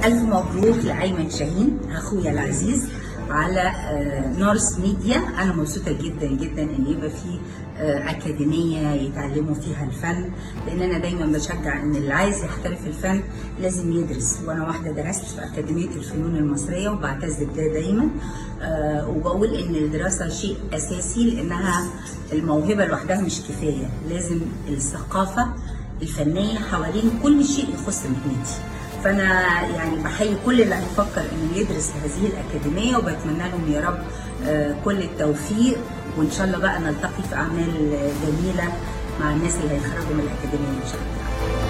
ألف مبروك لأيمن شاهين أخويا العزيز على آه، نورس ميديا أنا مبسوطة جدا جدا إن يبقى في آه، أكاديمية يتعلموا فيها الفن لأن أنا دايما بشجع إن اللي عايز يحترف الفن لازم يدرس وأنا واحدة درست في أكاديمية الفنون المصرية وبعتز بده دايما آه، وبقول إن الدراسة شيء أساسي لأنها الموهبة لوحدها مش كفاية لازم الثقافة الفنية حوالين كل شيء يخص مهنتي فانا يعني بحيي كل اللي هيفكر انه يدرس في هذه الاكاديميه وبتمنى لهم يا رب آه، كل التوفيق وان شاء الله بقى نلتقي في اعمال آه، جميله مع الناس اللي هيتخرجوا من الاكاديميه ان شاء الله